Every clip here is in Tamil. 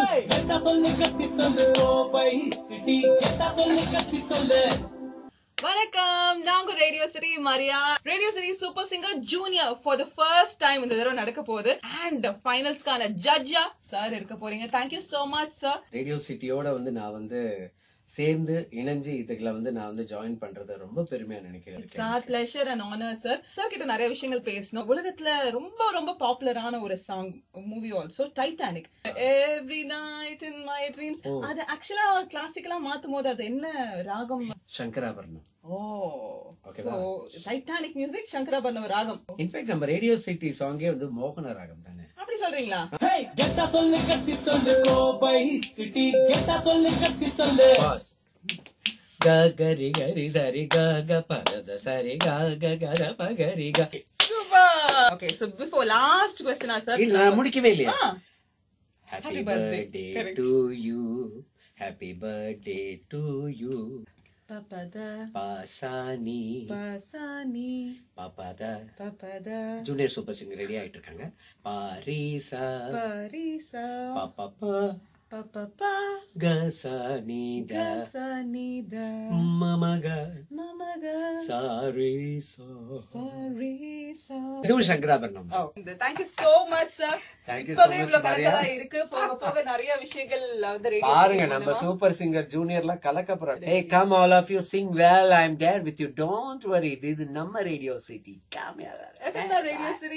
கெட்டா சொல்லு கத்தி சொல்லு கோபை சிட்டி கெட்டா சொல்லு கத்தி சொல்லு வணக்கம் நாங்க Radio City Maria Radio City Super Singer Junior for the first time இந்த தடவை நடக்க போகுது அண்ட் ஃபைனல்ஸ்க்கான ஜட்ஜா சார் இருக்க போறீங்க thank you so much sir Radio சிட்டியோட வந்து நான் வந்து சேர்ந்து இணைஞ்சு இதுக்குள்ள வந்து நான் வந்து ஜாயின் பண்றது ரொம்ப பெருமையா நினைக்கிறேன் sir pleasure and honour sir sir கிட்ட நிறைய விஷயங்கள் பேசணும் உலகத்துல ரொம்ப ரொம்ப பாப்புலரான ஒரு song movie also Titanic every night in my dreams oh. அது ஆக்சுவலா கிளாசிக்கலா மாத்தும் போது அது என்ன ராகம் Shankarabharanam oh Okay so Titanic music Shankarabharanam ராகம் இன்ஃபேக்ட் நம்ம ரேடியோ சிட்டி சாங்கே வந்து மோகன ராகம் தானே அப்படி சொல்றீங்களா ஹேய் கெட்டா சொல்லு கத்தி சொல்லு கோபை சிட்டி கெட்டா சொல்லு கத்தி சொல்லு பாஸ் க கரி கரி சரி க க பத சரி க க கர பகரி க super okay so before last கொஸ்டினா சார் இல்ல நான் முடிக்கவே இல்லையா ஆ happy Happy birthday. Birthday Correct. To you happy birthday to you பபத பாசானி பசானி பாபாத பபத ஜூனியர் சூப்பர் சிங்கர் ரெடி ஆயிட்டு இருக்காங்க பாரிசா பரிசா பாப்பா பபபா கசானித கசனித மமக மமக சாரிசா சரிசா இதுவும் Shankarabharanam oh thank you so much sir thank you so இப்பவே மச் இவ்வளவு மரியா கலக்கலா இருக்கு போக போக நிறைய விஷயங்கள் வந்து radio பாருங்க மூலமா- நம்ம சூப்பர் சிங்கர் ஜூனியர்ல கலக்க போறோம் ஏய் come all of you sing well I am there with you don't worry இது நம்ம ரேடியோ சிட்டி காமியா FM Radio City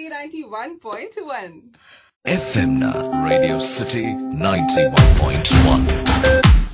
91.1 FM na Radio City 91.1